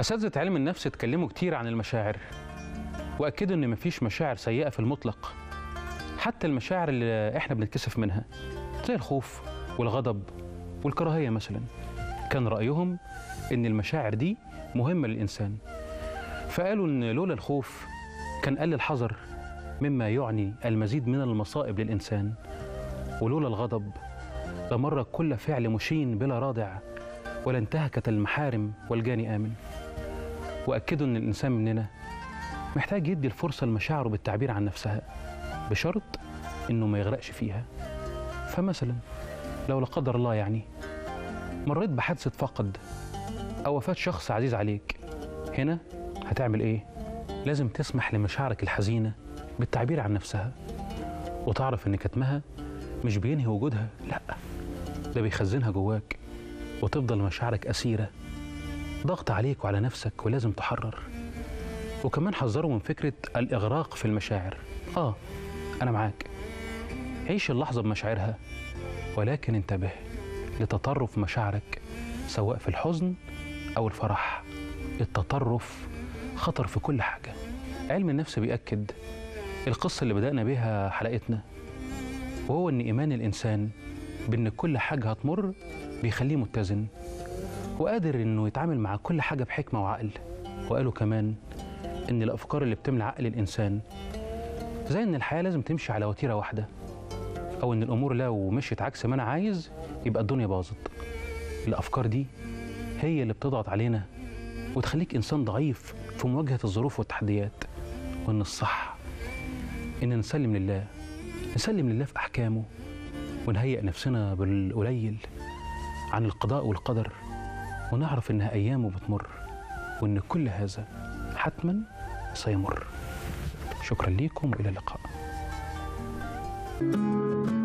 أساتذة علم النفس اتكلموا كتير عن المشاعر وأكدوا إن مفيش مشاعر سيئة في المطلق حتى المشاعر اللي إحنا بنتكسف منها زي الخوف والغضب والكراهية مثلا كان رأيهم إن المشاعر دي مهمة للإنسان فقالوا إن لولا الخوف كان قل الحذر مما يعني المزيد من المصائب للإنسان ولولا الغضب لمر كل فعل مشين بلا رادع ولا انتهكت المحارم والجاني آمن وأكدوا إن الإنسان مننا محتاج يدي الفرصة لمشاعره بالتعبير عن نفسها بشرط إنه ما يغرقش فيها فمثلا لو لا قدر الله يعني مريت بحادثة فقد أو وفاة شخص عزيز عليك هنا هتعمل إيه؟ لازم تسمح لمشاعرك الحزينة بالتعبير عن نفسها وتعرف إن كتمها مش بينهي وجودها لأ ده بيخزنها جواك وتفضل مشاعرك أسيرة ضغط عليك وعلى نفسك ولازم تحرر وكمان حذروا من فكرة الإغراق في المشاعر آه أنا معاك عيش اللحظة بمشاعرها ولكن انتبه لتطرف مشاعرك سواء في الحزن أو الفرح التطرف خطر في كل حاجة علم النفس بيأكد القصة اللي بدأنا بيها حلقتنا وهو إن إيمان الإنسان بإن كل حاجة هتمر بيخليه متزن وقادر إنه يتعامل مع كل حاجة بحكمة وعقل وقالوا كمان إن الأفكار اللي بتملى عقل الإنسان زي إن الحياة لازم تمشي على وتيرة واحدة أو إن الأمور لو مشيت عكس ما أنا عايز يبقى الدنيا باظت الأفكار دي هي اللي بتضغط علينا وتخليك إنسان ضعيف في مواجهة الظروف والتحديات وإن الصح إن نسلم لله نسلم لله في أحكامه ونهيئ نفسنا بالقليل عن القضاء والقدر ونعرف إنها أيامه بتمر وإن كل هذا حتما سيمر شكرا ليكم وإلى اللقاء